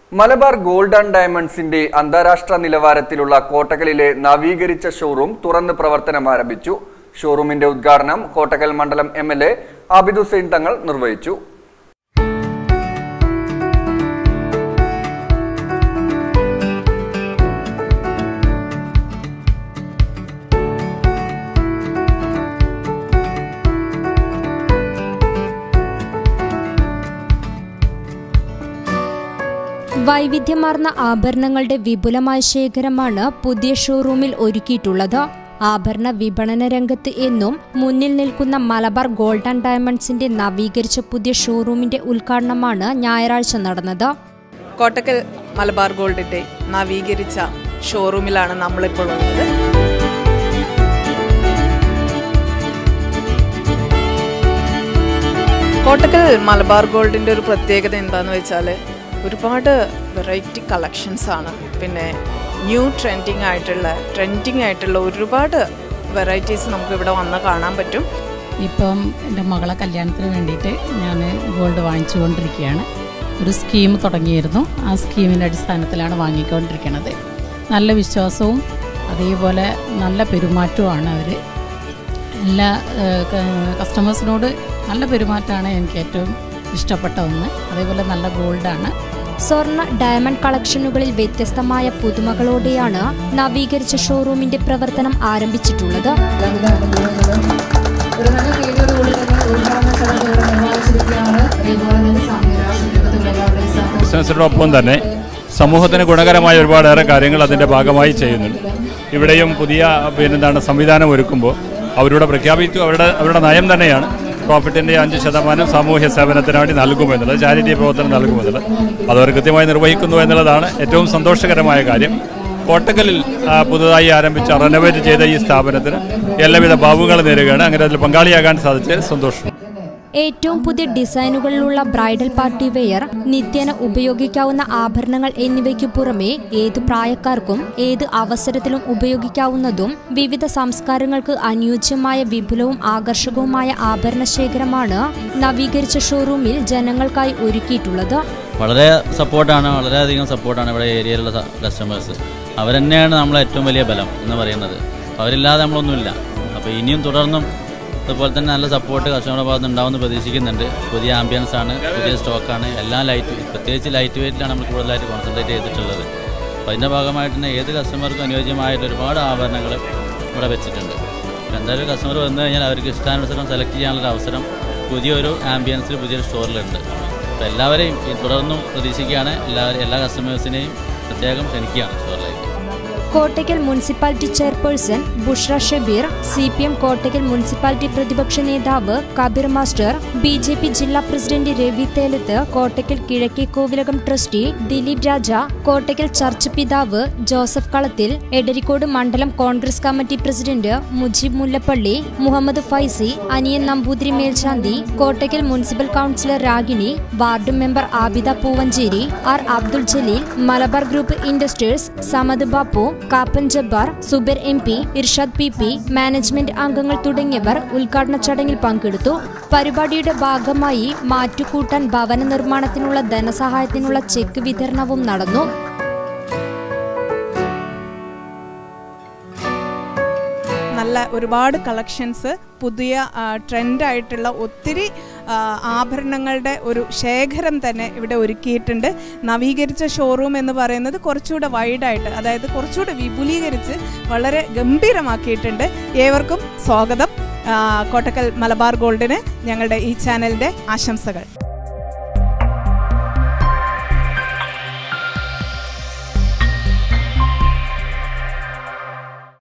Malabar gold and ഡയമണ്ട്സിന്റെ അന്താരാഷ്ട്ര നിലവാരത്തിലുള്ള കോട്ടക്കലിലെ നവീകരിച്ച ഷോറൂം തുറന്ന് പ്രവർത്തനം ആരംഭിച്ചു ഷോറൂമിന്റെ ഉദ്ഘാടനം കോട്ടക്കൽ മണ്ഡലം M L A Abid Hussain Thangal നിർവഹിച്ചു വൈവിധ്യമാർന്ന ആഭരണങ്ങളുടെ വിപുലമായ ശേഖരമാണ് പുതിയ ഷോറൂമിൽ ഒരുക്കിയിട്ടുള്ളത് ആഭരണ വിപണന രംഗത്ത് എന്നും മുന്നിൽ നിൽക്കുന്ന മലബാർ ഗോൾഡ് ആൻഡ് ഡയമണ്ട്സിന്റെ നവീകരിച്ച പുതിയ ഷോറൂമിന്റെ ഉദ്ഘാടനമാണ് ഞായറാഴ്ച നടന്നത് കോട്ടക്കൽ മലബാർ ഗോൾഡിന്റെ നവീകരിച്ച ഷോറൂമിലാണ് നമ്മളിപ്പോൾ ഉള്ളത് കോട്ടക്കൽ മലബാർ ഗോൾഡിന്റെ ഒരു പ്രത്യേകത എന്താണെന്ന് വെച്ചാൽ ഒരുപാട് വെറൈറ്റി കളക്ഷൻസ് ആണ് പിന്നെ ന്യൂ ട്രെൻഡിങ് ആയിട്ടുള്ള ട്രെൻഡിങ് ആയിട്ടുള്ള ഒരുപാട് വെറൈറ്റീസ് നമുക്ക് ഇവിടെ വന്ന് കാണാൻ പറ്റും ഇപ്പം എൻ്റെ മകളെ കല്യാണത്തിന് വേണ്ടിയിട്ട് ഞാൻ ഗോൾഡ് വാങ്ങിച്ചുകൊണ്ടിരിക്കുകയാണ് ഒരു സ്കീം തുടങ്ങിയിരുന്നു ആ സ്കീമിൻ്റെ അടിസ്ഥാനത്തിലാണ് വാങ്ങിക്കൊണ്ടിരിക്കുന്നത് നല്ല വിശ്വാസവും അതേപോലെ നല്ല പെരുമാറ്റവുമാണ് അവർ എല്ലാ ഏഹ്, ക- കസ്റ്റമേഴ്സിനോട് നല്ല പെരുമാറ്റമാണ് എനിക്ക് ഏറ്റവും ഇഷ്ടപ്പെട്ട ഒന്ന് അതേപോലെ നല്ല ഗോൾഡാണ് സ്വർണ്ണ ഡയമണ്ട് കളക്ഷനുകളിൽ വ്യത്യസ്തമായ പുതുമകളോടെയാണ് നവീകരിച്ച ഷോറൂമിന്റെ പ്രവർത്തനം ആരംഭിച്ചിട്ടുള്ളത് ഒരു നല്ല രീതിയോടുകൂടി തന്നെ ഉദ്ഘാടന ചടങ്ങ് ഇവിടെ നിർവഹിച്ചിരിക്കുകയാണ് അതേപോലെ തന്നെ സാമൂഹ്യ രാഷ്ട്രീയത്തിലെല്ലാവരുടെയും സഹകരണം ബിസിനസ്സിനോടൊപ്പം തന്നെ സമൂഹത്തിന് ഗുണകരമായ ഒരുപാടേറെ കാര്യങ്ങൾ അതിൻ്റെ ഭാഗമായി ചെയ്യുന്നുണ്ട് ഇവിടെയും പുതിയ പിന്നെന്താണ് സംവിധാനം ഒരുക്കുമ്പോൾ അവരുടെ പ്രഖ്യാപിച്ചു അവരുടെ അവരുടെ നയം തന്നെയാണ് പ്രോഫിറ്റിൻ്റെ അഞ്ച് ശതമാനം സാമൂഹ്യ സേവനത്തിന് വേണ്ടി നൽകുമെന്നുള്ളത് ചാരിറ്റി പ്രവർത്തനം നൽകുമെന്നുള്ളത് അതവർ കൃത്യമായി നിർവഹിക്കുന്നു എന്നുള്ളതാണ് ഏറ്റവും സന്തോഷകരമായ കാര്യം കോട്ടക്കലിൽ ആ, പുതുതായി ആരംഭിച്ച റെനോവേറ്റ് ചെയ്ത ഈ സ്ഥാപനത്തിന് എല്ലാവിധ ഭാവുകളും നേരുകയാണ് അങ്ങനെ അതിൽ പങ്കാളിയാകാൻ സാധിച്ചതിൽ സന്തോഷം ഏറ്റവും പുതിയ ഡിസൈനുകളിലുള്ള ബ്രൈഡൽ പാർട്ടി വെയർ നിത്യേന ഉപയോഗിക്കാവുന്ന ആഭരണങ്ങൾ എന്നിവയ്ക്കു പുറമെ ഏത് പ്രായക്കാർക്കും ഏത് അവസരത്തിലും ഉപയോഗിക്കാവുന്നതും വിവിധ സംസ്കാരങ്ങൾക്ക് അനുയോജ്യമായ വിപുലവും ആകർഷകവുമായ ആഭരണ ശേഖരമാണ് നവീകരിച്ച ഷോറൂമിൽ ജനങ്ങൾക്കായി ഒരുക്കിയിട്ടുള്ളത് വളരെ സപ്പോർട്ടാണ് വളരെയധികം സപ്പോർട്ടാണ് ഇവിടെ ഏരിയയിലുള്ള കസ്റ്റമേഴ്സ് അവരെന്നെയാണ് നമ്മളെ ഏറ്റവും വലിയ ബലം എന്ന് പറയുന്നത് അവരില്ലാതെ നമ്മളൊന്നുമില്ല അപ്പോൾ ഇനിയും തുടർന്നും അതുപോലെ തന്നെ നല്ല സപ്പോർട്ട് കസ്റ്റമറുടെ ഭാഗത്ത് ഉണ്ടാവുമെന്ന് പ്രതീക്ഷിക്കുന്നുണ്ട് പുതിയ ആംബിയൻസ് ആണ് പുതിയ സ്റ്റോക്കാണ് എല്ലാം ലൈറ്റ് പ്രത്യേകിച്ച് ലൈറ്റ് വെയിറ്റിലാണ് നമ്മൾ കൂടുതലായിട്ട് കോൺസെൻട്രേറ്റ് ചെയ്തിട്ടുള്ളത് അപ്പോൾ അതിൻ്റെ ഭാഗമായിട്ട് തന്നെ ഏത് കസ്റ്റമർക്കും അനുയോജ്യമായിട്ട് ഒരുപാട് ആഭരണങ്ങൾ ഇവിടെ വെച്ചിട്ടുണ്ട് അപ്പോൾ എന്തായാലും കസ്റ്റമർ വന്നു കഴിഞ്ഞാൽ അവർക്ക് ഇഷ്ടാനുസരണം സെലക്ട് ചെയ്യാനുള്ള അവസരം പുതിയൊരു ആംബിയൻസിൽ പുതിയൊരു സ്റ്റോറിലുണ്ട് അപ്പോൾ എല്ലാവരെയും ഈ തുടർന്നും പ്രതീക്ഷിക്കുകയാണ് എല്ലാവരും എല്ലാ കസ്റ്റമേഴ്സിനെയും പ്രത്യേകം ക്ഷണിക്കുകയാണ് സ്റ്റോറിലേക്ക് Kottakkal municipality chairperson Bushra Shabeer C P M Kottakkal municipality പ്രതിപക്ഷ നേതാവ് Kabeer master B J P ജില്ലാ president Ravi Thelath Kottakkal Kizhakke Kovilakam trustee Dileep Raja Kottakkal church പിതാവ് ജോസഫ് കളത്തിൽ എടരിക്കോട് മണ്ഡലം Congress committee president Mujeeb Mullappally Muhammad Faizy Aniyan Namboothiri മേൽശാന്തി Kottakkal municipal councillor Ragini ward member Abida Poovancheri R Abdul Jaleel Malabar group industries Samad Bappu Kappan Jabbar Subair M P Irshad P P management അംഗങ്ങൾ തുടങ്ങിയവർ ഉദ്ഘാടന ചടങ്ങിൽ പങ്കെടുത്തു പരിപാടിയുടെ ഭാഗമായി മാറ്റുകൂട്ടാൻ ഭവന നിർമ്മാണത്തിനുള്ള ധനസഹായത്തിനുള്ള ചെക്ക് വിതരണവും നടന്നു നല്ല ഒരുപാട് കളക്ഷൻസ് പുതിയ ട്രെൻഡായിട്ടുള്ള ഒത്തിരി ആ, ആഭരണങ്ങളുടെ ഒരു ശേഖരം തന്നെ ഇവിടെ ഒരുക്കിയിട്ടുണ്ട് നവീകരിച്ച ഷോറൂം എന്ന് പറയുന്നത് കുറച്ചുകൂടെ വൈഡായിട്ട് അതായത് കുറച്ചുകൂടെ വിപുലീകരിച്ച് വളരെ ഗംഭീരമാക്കിയിട്ടുണ്ട് ഏവർക്കും സ്വാഗതം ആ, കോട്ടക്കൽ മലബാർ ഗോൾഡിന് ഞങ്ങളുടെ ഈ ചാനലിൻ്റെ ആശംസകൾ